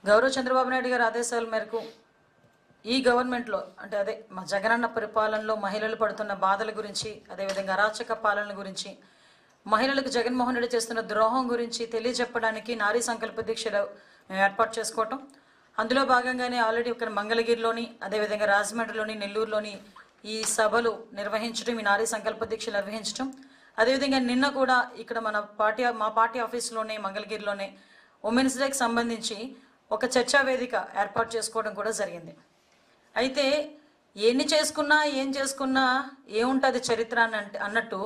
గౌరవ చంద్రబాబు నాయుడు గారి ఆదేశాల మేరకు ఈ గవర్నమెంట్లో అంటే అదే మా జగనన్న పరిపాలనలో మహిళలు పడుతున్న బాధల గురించి అదేవిధంగా అరాచక పాలన గురించి మహిళలకు జగన్మోహన్ రెడ్డి చేస్తున్న ద్రోహం గురించి తెలియజెప్పడానికి నారీ సంకల్ప దీక్షలు మేము ఏర్పాటు చేసుకోవటం అందులో భాగంగానే ఆల్రెడీ ఇక్కడ మంగళగిరిలోని అదేవిధంగా రాజమండ్రిలోని నెల్లూరులోని ఈ సభలు నిర్వహించడం ఈ నారీ సంకల్ప దీక్షలు నిర్వహించడం అదేవిధంగా నిన్న కూడా ఇక్కడ మన పార్టీ మా పార్టీ ఆఫీస్లోనే మంగళగిరిలోనే ఉమెన్స్ డేకి సంబంధించి ఒక చర్చా వేదిక ఏర్పాటు చేసుకోవడం కూడా జరిగింది అయితే ఎన్ని చేసుకున్నా ఏం చేసుకున్నా ఏముంటుంది చరిత్ర అని అంటే అన్నట్టు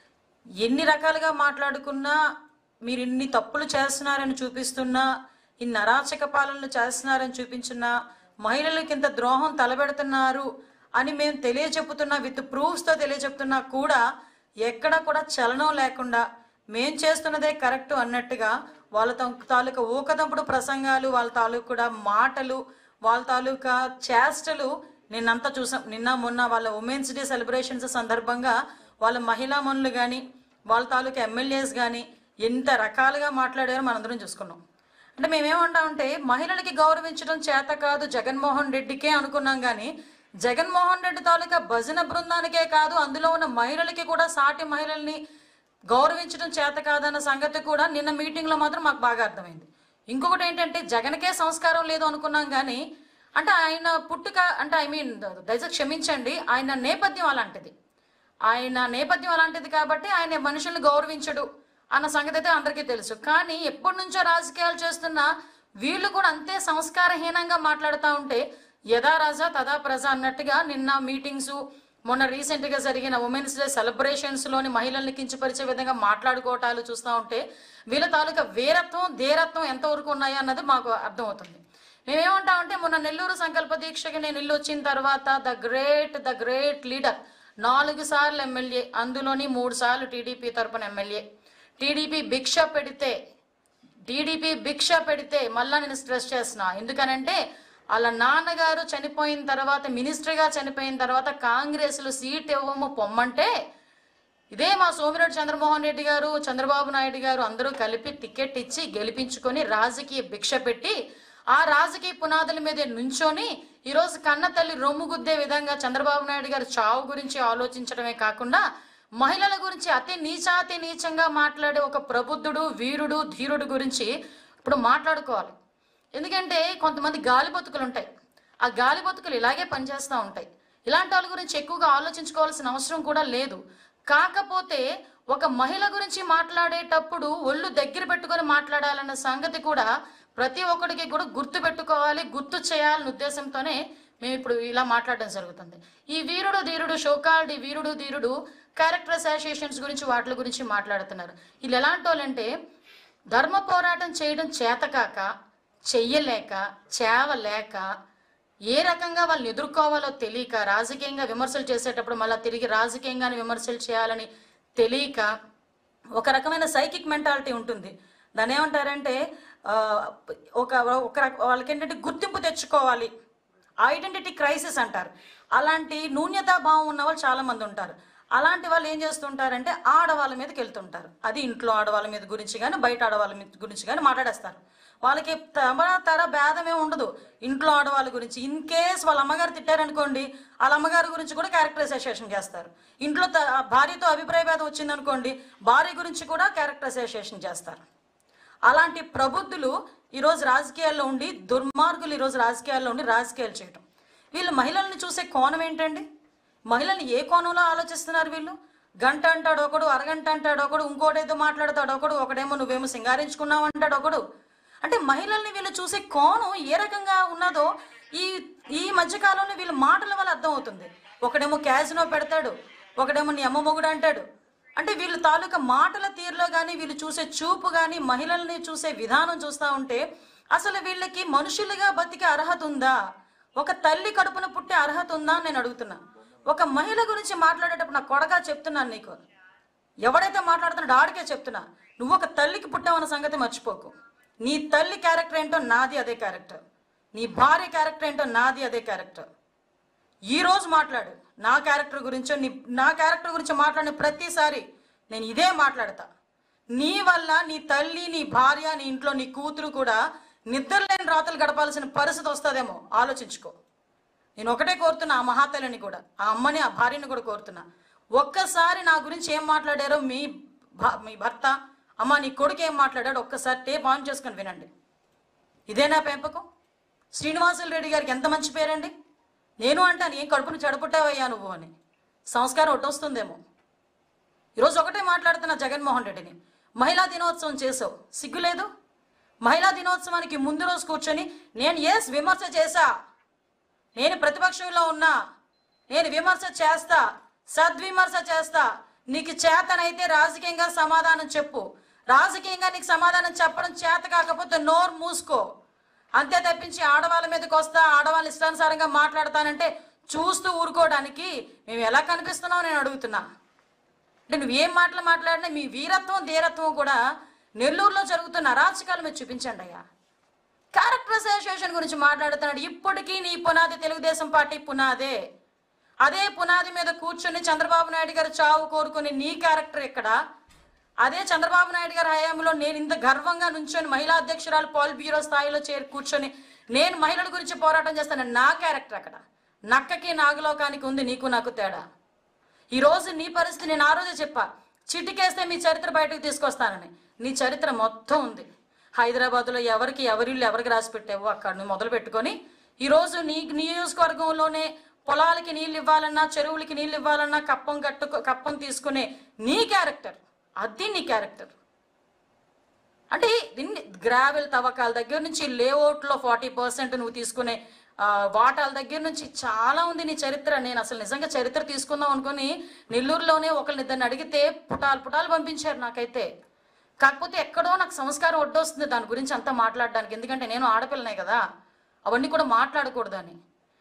ఎన్ని రకాలుగా మాట్లాడుకున్నా మీరు ఇన్ని తప్పులు చేస్తున్నారని చూపిస్తున్నా ఇన్ని అరాచక పాలనలు చేస్తున్నారని చూపించినా మహిళలకు ఇంత ద్రోహం తలబెడుతున్నారు అని మేము తెలియచెప్పుతున్నా విత్ ప్రూఫ్స్తో తెలియచెప్తున్నా కూడా ఎక్కడ కూడా చలనం లేకుండా మేం చేస్తున్నదే కరెక్ట్ అన్నట్టుగా వాళ్ళ తా- తాలూకా ఊకదంపుడు ప్రసంగాలు వాళ్ళ తాలూకు కూడా మాటలు వాళ్ళ తాలూకా చేష్టలు నిన్నంతా చూసాం నిన్న మొన్న వాళ్ళ ఉమెన్స్ డే సెలబ్రేషన్స్ సందర్భంగా వాళ్ళ మహిళా మనులు కానీ వాళ్ళ తాలూకా ఎమ్మెల్యేస్ కానీ ఎంత రకాలుగా మాట్లాడారో మనందరం చూసుకున్నాం అంటే మేమేమంటామంటే మహిళలకి గౌరవించడం చేత కాదు జగన్మోహన్ రెడ్డికే అనుకున్నాం కానీ జగన్మోహన్ రెడ్డి తాలూకా భజన బృందానికే కాదు అందులో ఉన్న మహిళలకి కూడా సాటి మహిళల్ని గౌరవించడం చేత కాదన్న సంగతి కూడా నిన్న మీటింగ్లో మాత్రం మాకు బాగా అర్థమైంది ఇంకొకటి ఏంటంటే జగన్కే సంస్కారం లేదు అనుకున్నాం కానీ అంటే ఆయన పుట్టుక అంటే ఐ మీన్ దయచేసి క్షమించండి ఆయన నేపథ్యం అలాంటిది ఆయన నేపథ్యం అలాంటిది కాబట్టి ఆయన మనుషుల్ని గౌరవించడు అన్న సంగతి అయితే అందరికీ తెలుసు కానీ ఎప్పటి నుంచో రాజకీయాలు చేస్తున్న వీళ్ళు కూడా అంతే సంస్కారహీనంగా మాట్లాడుతూ ఉంటే యథా రాజా తదా ప్రజ అన్నట్టుగా నిన్న మీటింగ్స్ మొన్న రీసెంట్గా జరిగిన ఉమెన్స్ డే సెలబ్రేషన్స్లోని మహిళల్ని కించపరిచే విధంగా మాట్లాడుకోవటాలు చూస్తూ ఉంటే వీళ్ళ తాలూకా వీరత్వం ధీరత్వం ఎంతవరకు ఉన్నాయో అన్నది మాకు అర్థమవుతుంది మేమేమంటామంటే మొన్న నెల్లూరు సంకల్ప దీక్షకి నేను ఇల్లు వచ్చిన తర్వాత the great the great leader నాలుగు సార్లు ఎమ్మెల్యే అందులోని మూడు సార్లు టీడీపీ తరపున ఎమ్మెల్యే టీడీపీ భిక్ష పెడితే టీడీపీ భిక్ష పెడితే మళ్ళా నేను స్ట్రెస్ చేస్తున్నా ఎందుకనంటే వాళ్ళ నాన్నగారు చనిపోయిన తర్వాత మినిస్టర్గా చనిపోయిన తర్వాత కాంగ్రెస్లో సీట్ ఇవ్వము పొమ్మంటే ఇదే మా సోమిరెడ్డి చంద్రమోహన్ రెడ్డి గారు చంద్రబాబు నాయుడు గారు అందరూ కలిపి టికెట్ ఇచ్చి గెలిపించుకొని రాజకీయ భిక్ష పెట్టి ఆ రాజకీయ పునాదుల మీద నుంచొని ఈరోజు కన్న తల్లి రొమ్ము గుద్దే విధంగా చంద్రబాబు నాయుడు గారు చావు గురించి ఆలోచించడమే కాకుండా మహిళల గురించి అతి నీచాతి నీచంగా మాట్లాడే ఒక ప్రబుద్ధుడు వీరుడు ధీరుడు గురించి ఇప్పుడు మాట్లాడుకోవాలి ఎందుకంటే కొంతమంది గాలి బతుకులు ఉంటాయి ఆ గాలి బతుకులు ఇలాగే పనిచేస్తూ ఉంటాయి ఇలాంటి వాళ్ళ గురించి ఎక్కువగా ఆలోచించుకోవాల్సిన అవసరం కూడా లేదు కాకపోతే ఒక మహిళ గురించి మాట్లాడేటప్పుడు ఒళ్ళు దగ్గర పెట్టుకొని మాట్లాడాలన్న సంగతి కూడా ప్రతి ఒక్కడికి కూడా గుర్తు పెట్టుకోవాలి గుర్తు చేయాలనే ఉద్దేశంతోనే మేము ఇప్పుడు ఇలా మాట్లాడడం జరుగుతుంది ఈ వీరుడు ధీరుడు షోకాల్డ్ ఈ వీరుడు ధీరుడు క్యారెక్టర్ అసోసియేషన్స్ గురించి వాటి గురించి మాట్లాడుతున్నారు వీళ్ళు ఎలాంటి వాళ్ళంటే ధర్మ పోరాటం చేయడం చేతకాక చెయ్యలేక చేవలేక ఏ రకంగా వాళ్ళని ఎదుర్కోవాలో తెలియక రాజకీయంగా విమర్శలు చేసేటప్పుడు మళ్ళీ తిరిగి రాజకీయంగానే విమర్శలు చేయాలని తెలియక ఒక రకమైన సైకిక్ మెంటాలిటీ ఉంటుంది దాన్ని ఏమంటారంటే ఆ, ఒక ఒక రక- వాళ్ళకి ఏంటంటే గుర్తింపు తెచ్చుకోవాలి ఐడెంటిటీ క్రైసిస్ అంటారు అలాంటి న్యూన్యతా భావం ఉన్న వాళ్ళు చాలా మంది ఉంటారు అలాంటి వాళ్ళు ఏం చేస్తుంటారంటే ఆడవాళ్ళ మీదకి వెళ్తుంటారు అది ఇంట్లో ఆడవాళ్ళ మీద గురించి కానీ బయట ఆడవాళ్ళ మీద గురించి కానీ మాట్లాడేస్తారు వాళ్ళకి తమ తర భేదమే ఉండదు ఇంట్లో ఆడవాళ్ళ గురించి ఇన్ కేస్ వాళ్ళ అమ్మగారు తిట్టారనుకోండి వాళ్ళ అమ్మగారి గురించి కూడా క్యారెక్టరైజేషన్ చేస్తారు ఇంట్లో త- భార్యతో అభిప్రాయ భేదం వచ్చిందనుకోండి భార్య గురించి కూడా క్యారెక్టరైజేషన్ చేస్తారు అలాంటి ప్రబుద్ధులు ఈరోజు రాజకీయాల్లో ఉండి దుర్మార్గులు ఈరోజు రాజకీయాల్లో ఉండి రాజకీయాలు చేయటం వీళ్ళు మహిళల్ని చూసే కోణం ఏంటండి మహిళల్ని ఏ కోణంలో ఆలోచిస్తున్నారు వీళ్ళు గంట అంటాడు ఒకడు అరగంట అంటాడు ఒకడు ఇంకోటేదో మాట్లాడతాడు ఒకడు ఒకడేమో నువ్వేమో సింగారించుకున్నావు అంటాడు ఒకడు అంటే మహిళల్ని వీళ్ళు చూసే కోణం ఏ రకంగా ఉన్నదో ఈ ఈ మధ్యకాలంలో వీళ్ళ మాటల వల్ల అర్థమవుతుంది ఒకడేమో క్యాజినో పెడతాడు ఒకడేమో నీ అమ్మ మొగుడు అంటాడు అంటే వీళ్ళు తాలూకా మాటల తీరులో కానీ వీళ్ళు చూసే చూపు కానీ మహిళల్ని చూసే విధానం చూస్తూ ఉంటే అసలు వీళ్ళకి మనుషులుగా బతికే అర్హత ఉందా ఒక తల్లి కడుపున పుట్టే అర్హత ఉందా అని నేను అడుగుతున్నా ఒక మహిళ గురించి మాట్లాడేటప్పుడు నా కొడగా చెప్తున్నాను నీకు ఎవడైతే మాట్లాడుతున్నాడో ఆడికే చెప్తున్నా నువ్వు ఒక తల్లికి పుట్టావన్న సంగతి మర్చిపోకు నీ తల్లి క్యారెక్టర్ ఏంటో నాది అదే క్యారెక్టర్ నీ భార్య క్యారెక్టర్ ఏంటో నాది అదే క్యారెక్టర్ ఈ రోజు మాట్లాడు నా క్యారెక్టర్ గురించో నీ నా క్యారెక్టర్ గురించి మాట్లాడిన ప్రతిసారి నేను ఇదే మాట్లాడతా నీ వల్ల నీ తల్లి నీ భార్య నీ ఇంట్లో నీ కూతురు కూడా నిద్ర లేని రాత్రులు గడపాల్సిన పరిస్థితి వస్తుందేమో ఆలోచించుకో నేను ఒకటే కోరుతున్నా ఆ మహాతల్లిని కూడా ఆ అమ్మని ఆ భార్యని కూడా కోరుతున్నా ఒక్కసారి నా గురించి ఏం మాట్లాడారో మీ భ- మీ భర్త అమ్మ నీ కొడుకు ఏం మాట్లాడాడో ఒక్కసారి టేప్ ఆన్ చేసుకొని వినండి ఇదేనా పెంపకం శ్రీనివాసులు రెడ్డి గారికి ఎంత మంచి పేరండి నేను అంటాను ఏం కడుపును చెడపుట్టావయ్యా నువ్వు అని సంస్కారం ఒట్టొస్తుందేమో ఈరోజు ఒకటే మాట్లాడుతున్నా జగన్మోహన్ రెడ్డిని మహిళా దినోత్సవం చేసావు సిగ్గులేదు మహిళా దినోత్సవానికి ముందు రోజు కూర్చొని నేను ఎస్ విమర్శ చేశా నేను ప్రతిపక్షంలో ఉన్నా నేను విమర్శ చేస్తా సద్విమర్శ చేస్తా నీకు చేతనైతే రాజకీయంగా సమాధానం చెప్పు రాజకీయంగా నీకు సమాధానం చెప్పడం చేత కాకపోతే నోరు మూసుకో అంతే తప్పించి ఆడవాళ్ళ మీదకి వస్తా ఆడవాళ్ళ ఇష్టానుసారంగా మాట్లాడతానంటే చూస్తూ ఊరుకోవడానికి మేము ఎలా కనిపిస్తున్నావు నేను అడుగుతున్నా అంటే నువ్వు ఏం మాటలు మాట్లాడినా మీ వీరత్వం ధీరత్వం కూడా నెల్లూరులో జరుగుతున్న అరాచకాలు మీరు చూపించండి అయ్యా క్యారెక్టర్ అసోసియేషన్ గురించి మాట్లాడుతున్నాడు ఇప్పటికీ నీ పునాది తెలుగుదేశం పార్టీ పునాదే అదే పునాది మీద కూర్చొని చంద్రబాబు నాయుడు గారు చావు కోరుకుని నీ క్యారెక్టర్ ఎక్కడ అదే చంద్రబాబు నాయుడు గారి హయాంలో నేను ఇంత గర్వంగా నుంచొని మహిళా అధ్యక్షురాలు పాల్ బ్యూరో స్థాయిలో చేరి కూర్చొని నేను మహిళల గురించి పోరాటం చేస్తాను నా క్యారెక్టర్ అక్కడ నక్కకి నాగలోకానికి ఉంది నీకు నాకు తేడా ఈ రోజు నీ పరిస్థితి నేను ఆ రోజే చెప్పా చిటికేస్తే మీ చరిత్ర బయటకు తీసుకొస్తానని నీ చరిత్ర మొత్తం ఉంది హైదరాబాద్లో ఎవరికి ఎవరిల్లు ఎవరికి రాసి పెట్టావో అక్కడ నువ్వు మొదలు పెట్టుకొని ఈరోజు నీ నియోజకవర్గంలోనే పొలాలకి నీళ్ళు ఇవ్వాలన్నా చెరువులకి నీళ్ళు ఇవ్వాలన్నా కప్పం కట్టు కప్పం తీసుకునే నీ క్యారెక్టర్ అది నీ క్యారెక్టర్ అంటే ఇన్ని గ్రావెల్ తవ్వకాల దగ్గర నుంచి లేఅవుట్లో ఫార్టీ పర్సెంట్ నువ్వు తీసుకునే ఆ, వాటాల దగ్గర నుంచి చాలా ఉంది నీ చరిత్ర నేను అసలు నిజంగా చరిత్ర తీసుకుందాం అనుకుని నెల్లూరులోనే ఒకరిని ఇద్దరిని అడిగితే పుటాలు పుటాలు పంపించారు నాకైతే కాకపోతే ఎక్కడో నాకు సంస్కారం ఒడ్డొస్తుంది దాని గురించి అంతా మాట్లాడడానికి ఎందుకంటే నేను ఆడపిల్లనే కదా అవన్నీ కూడా మాట్లాడకూడదని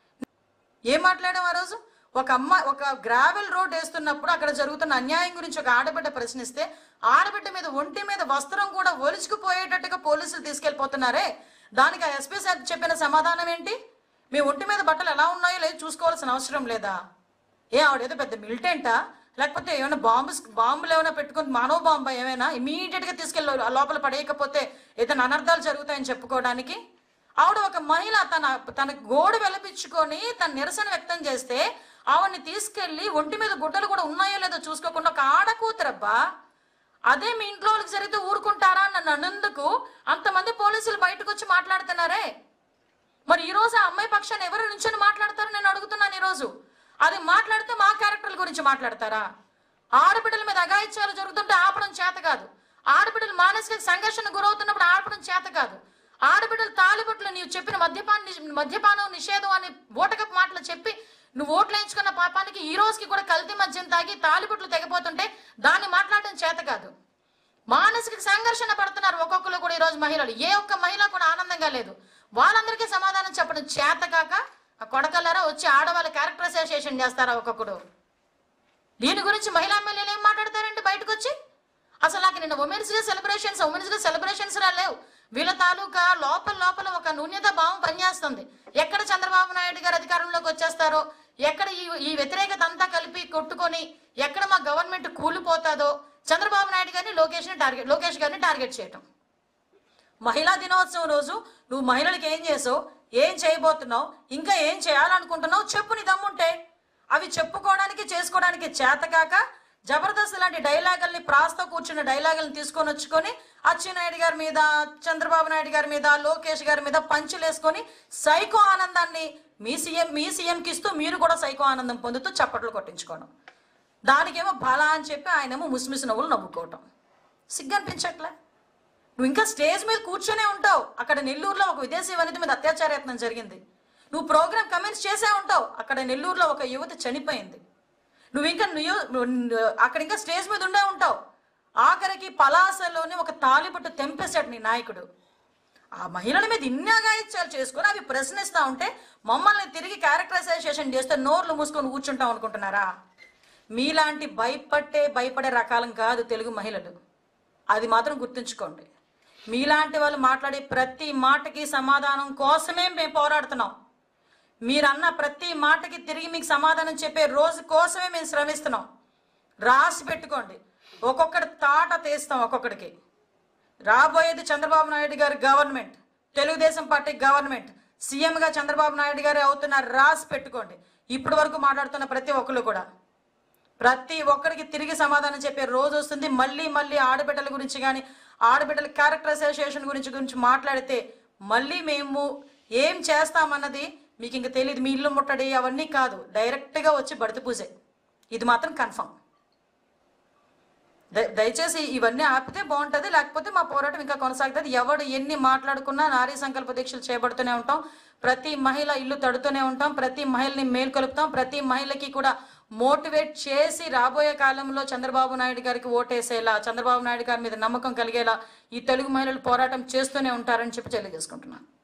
ఏం మాట్లాడాం ఆ రోజు ఒక అమ్మ ఒక గ్రావెల్ రోడ్ వేస్తున్నప్పుడు అక్కడ జరుగుతున్న అన్యాయం గురించి ఒక ఆడబిడ్డ ప్రశ్నిస్తే ఆడబిడ్డ మీద ఒంటి మీద వస్త్రం కూడా ఒలుచుకుపోయేటట్టుగా పోలీసులు తీసుకెళ్లిపోతున్నారే దానికి ఆ ఎస్పీ సార్ చెప్పిన సమాధానం ఏంటి మీ ఒంటి మీద బట్టలు ఎలా ఉన్నాయో లేదు చూసుకోవాల్సిన అవసరం లేదా ఏ ఆవిడేదో పెద్ద మిలిటెంటా లేకపోతే ఏమైనా బాంబు బాంబులు ఏమైనా పెట్టుకుని మానవ బాంబు ఏమైనా ఇమీడియట్ గా తీసుకెళ్ళి ఆ లోపల పడేయకపోతే ఏదైనా అనర్థాలు జరుగుతాయని చెప్పుకోవడానికి ఆవిడ ఒక మహిళ తన తన గోడు వెలపించుకొని తన నిరసన వ్యక్తం చేస్తే ఆవిడని తీసుకెళ్లి ఒంటి మీద గుడ్డలు కూడా ఉన్నాయో లేదో చూసుకోకుండా ఒక ఆడ కూతురబ్బా అదే మీ ఇంట్లో వాళ్ళకి జరిగితే ఊరుకుంటారా నన్ను అన్నందుకు అంతమంది పోలీసులు బయటకు వచ్చి మాట్లాడుతున్నారే మరి ఈ రోజు ఆ అమ్మాయి పక్షాన్ని ఎవరు నుంచొని మాట్లాడతారు నేను అడుగుతున్నాను ఈ రోజు అది మాట్లాడితే మా క్యారెక్టర్ల గురించి మాట్లాడతారా ఆడబిడ్డల మీద అగాయిత్యాలు జరుగుతుంటే ఆపడం చేత కాదు ఆడబిడ్డలు మానసిక సంఘర్షణ గురవుతున్నప్పుడు ఆపడం చేత కాదు ఆడబిడ్డలు తాలిబొట్లు నీవు చెప్పిన మద్యపాన మద్యపానం నిషేధం అని ఓటకపు మాటలు చెప్పి నువ్వు ఓట్లు వేయించుకున్న పాపానికి ఈ రోజుకి కూడా కల్తీ మద్యం తాగి తాలిబొట్లు తెగిపోతుంటే దాన్ని మాట్లాడడం చేత కాదు మానసిక సంఘర్షణ పడుతున్నారు ఒక్కొక్కరు కూడా ఈరోజు మహిళలు ఏ ఒక్క మహిళ కూడా ఆనందంగా లేదు వాళ్ళందరికీ సమాధానం చెప్పడం చేత కాక ఆ కొడకల్లారా వచ్చి ఆడవాళ్ళ క్యారెక్టర్ అసోసియేషన్ చేస్తారా ఒక్కొక్కడు దీని గురించి మహిళా ఎమ్మెల్యేలు ఏం మాట్లాడతారండి బయటకు వచ్చి అసలు నాకు నిన్న women's day celebrations women's day celebrations రా లేవు వీళ్ళ తాలూకా లోపల లోపల ఒక నూన్యత భావం పనిచేస్తుంది ఎక్కడ చంద్రబాబు నాయుడు గారు అధికారంలోకి వచ్చేస్తారో ఎక్కడ ఈ ఈ వ్యతిరేకత అంతా కలిపి కొట్టుకొని ఎక్కడ మా గవర్నమెంట్ కూలిపోతాదో చంద్రబాబు నాయుడు గారిని లోకేష్ టార్గెట్ లోకేష్ గారిని టార్గెట్ చేయటం మహిళా దినోత్సవం రోజు నువ్వు మహిళలకు ఏం చేసావు ఏం చేయబోతున్నావు ఇంకా ఏం చేయాలనుకుంటున్నావు చెప్పు నీ దమ్ముంటే అవి చెప్పుకోవడానికి చేసుకోవడానికి చేతకాక జబర్దస్త్ లాంటి డైలాగుల్ని ప్రాస్తో కూర్చున్న డైలాగుల్ని తీసుకొని వచ్చుకొని అచ్చెన్నాయుడు గారి మీద చంద్రబాబు నాయుడు గారి మీద లోకేష్ గారి మీద పంచులు వేసుకొని సైకో ఆనందాన్ని మీ సీఎం మీ సీఎంకి ఇస్తూ మీరు కూడా సైకో ఆనందం పొందుతూ చప్పట్లు కొట్టించుకోవడం దానికేమో బలా అని చెప్పి ఆయనేమో ముసిమిసి నవ్వులు నవ్వుకోవటం సిగ్గు అనిపించట్లే నువ్వు ఇంకా స్టేజ్ మీద కూర్చొనే ఉంటావు అక్కడ నెల్లూరులో ఒక విదేశీ వనిత మీద అత్యాచార యత్నం జరిగింది నువ్వు ప్రోగ్రామ్ కమెంట్స్ చేసే ఉంటావు అక్కడ నెల్లూరులో ఒక యువతి చనిపోయింది నువ్వు ఇంకా నియో- నువ్వు అక్కడ ఇంకా స్టేజ్ మీద ఉండే ఉంటావు ఆఖరికి పలాసలోనే ఒక తాలిబొట్టు తెంపేశాడు నీ నాయకుడు ఆ మహిళల మీద ఇన్ని అగాయిత్యాలు చేసుకొని అవి ప్రశ్నిస్తా ఉంటే మమ్మల్ని తిరిగి క్యారెక్టరైజేషన్ చేస్తే నోర్లు మూసుకొని కూర్చుంటాం అనుకుంటున్నారా మీలాంటి భయపట్టే భయపడే రకాలం కాదు తెలుగు మహిళలు అది మాత్రం గుర్తుంచుకోండి మీలాంటి వాళ్ళు మాట్లాడే ప్రతి మాటకి సమాధానం కోసమే మేము పోరాడుతున్నాం మీరన్న ప్రతి మాటకి తిరిగి మీకు సమాధానం చెప్పే రోజు కోసమే మేము శ్రమిస్తున్నాం రాసి పెట్టుకోండి ఒక్కొక్కటి తాట తీస్తాం ఒక్కొక్కడికి రాబోయేది చంద్రబాబు నాయుడు గారి గవర్నమెంట్ తెలుగుదేశం పార్టీ గవర్నమెంట్ సీఎంగా చంద్రబాబు నాయుడు గారే అవుతున్నారు రాసి పెట్టుకోండి ఇప్పటి వరకు మాట్లాడుతున్న ప్రతి ఒక్కరు కూడా ప్రతి ఒక్కరికి తిరిగి సమాధానం చెప్పే రోజు వస్తుంది మళ్ళీ మళ్ళీ ఆడబిడ్డల గురించి కానీ ఆడబిడ్డల క్యారెక్టర్ అసోసియేషన్ గురించి గురించి మాట్లాడితే మళ్ళీ మేము ఏం చేస్తామన్నది మీకు ఇంక తెలియదు మీ ఇల్లు ముట్టడి అవన్నీ కాదు డైరెక్ట్గా వచ్చి బడిత పూజే ఇది మాత్రం కన్ఫర్మ్ దయ- దయచేసి ఇవన్నీ ఆపితే బాగుంటుంది లేకపోతే మా పోరాటం ఇంకా కొనసాగుతుంది ఎవడు ఎన్ని మాట్లాడుకున్నా నారీ సంకల్ప దీక్షలు చేపడుతూనే ఉంటాం ప్రతి మహిళ ఇల్లు తడుతూనే ఉంటాం ప్రతి మహిళని మేల్కొలుపుతాం ప్రతి మహిళకి కూడా మోటివేట్ చేసి రాబోయే కాలంలో చంద్రబాబు నాయుడు గారికి ఓటేసేలా చంద్రబాబు నాయుడు గారి మీద నమ్మకం కలిగేలా ఈ తెలుగు మహిళలు పోరాటం చేస్తూనే ఉంటారని చెప్పి తెలియజేసుకుంటున్నాను